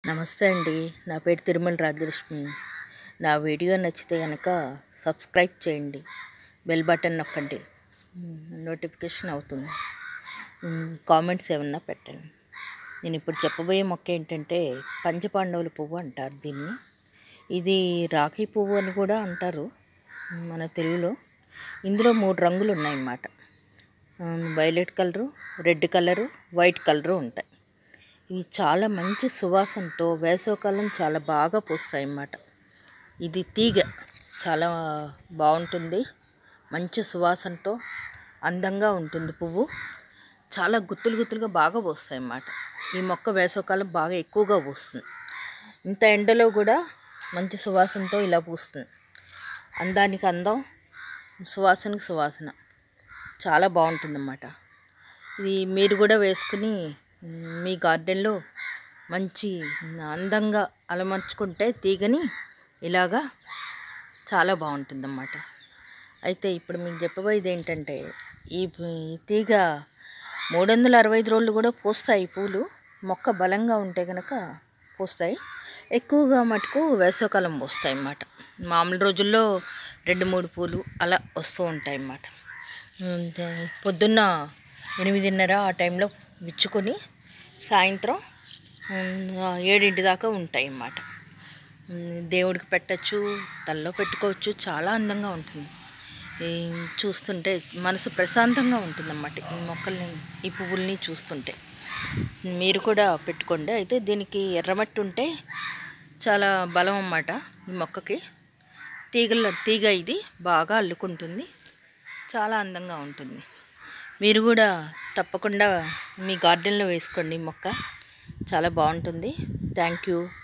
నమస్తే అండి నా పేరు తిరుమల రాజలక్ష్మి నా వీడియో నచ్చితే కనుక సబ్స్క్రైబ్ చేయండి బెల్ బటన్ నొక్కండి మ్, నోటిఫికేషన్ అవుతుంది మ్, కామెంట్స్ ఏమన్నా పెట్టండి నేను ఇప్పుడు చెప్పబోయే మొక్క ఏంటంటే పంచపాండవుల పువ్వు అంటారు దీన్ని ఇది రాఖీ పువ్వు అని కూడా అంటారు మన తెలుగులో ఇందులో మూడు రంగులు ఉన్నాయన్నమాట violet colour red colour white colour ఉంటాయి ఇవి చాలా మంచి సువాసనతో వేసవకాలం చాలా బాగా పూస్తాయి అన్నమాట ఇది తీగ చాలా బాగుంటుంది మంచి సువాసనతో అందంగా ఉంటుంది పువ్వు చాలా గుత్తులు గుత్తులుగా బాగా పూస్తాయి అన్నమాట ఈ మొక్క వేసవకాలం బాగా ఎక్కువగా పూస్తుంది ఇంత ఎండలో కూడా మంచి సువాసనతో ఇలా పూస్తుంది అందానికి అందం సువాసనకి సువాసన చాలా బాగుంటుందన్నమాట ఇది మీరు కూడా వేసుకుని మ్, మీ గార్డెన్లో మంచి అందంగా అలమర్చుకుంటే తీగని ఇలాగా చాలా బాగుంటుందన్నమాట అయితే ఇప్పుడు మీకు చెప్పబోయేది ఏంటంటే ఈ ప- ఈ తీగ మూడు వందల అరవై ఐదు రోజులు కూడా పూస్తాయి ఈ పూలు మొక్క బలంగా ఉంటే కనుక పూస్తాయి ఎక్కువగా మటుకు వేసవకాలం పూస్తాయి అన్నమాట మామూలు రోజుల్లో రెండు మూడు పూలు అలా వస్తూ ఉంటాయి అన్నమాట ఉమ్, ద- పొద్దున్న ఎనిమిదిన్నర ఆ టైంలో విచ్చుకొని సాయంత్రం ఉమ్, ఆ, ఏడింటి దాకా ఉంటాయి అన్నమాట ఉమ్, దేవుడికి పెట్టచ్చు తల్లో పెట్టుకోవచ్చు చాలా అందంగా ఉంటుంది ఈ చూస్తుంటే మనసు ప్రశాంతంగా ఉంటుందన్నమాట ఈ మొక్కల్ని ఈ పువ్వుల్ని చూస్తుంటే మీరు కూడా పెట్టుకోండి అయితే దీనికి ఎర్రమట్టి ఉంటే చాలా బలం అన్నమాట ఈ మొక్కకి తీగల తీగ ఇది బాగా అల్లుకుంటుంది చాలా అందంగా ఉంటుంది మీరు కూడా తప్పకుండా మీ గార్డెన్లో వేసుకోండి ఈ మొక్క చాలా బాగుంటుంది థ్యాంక్ యూ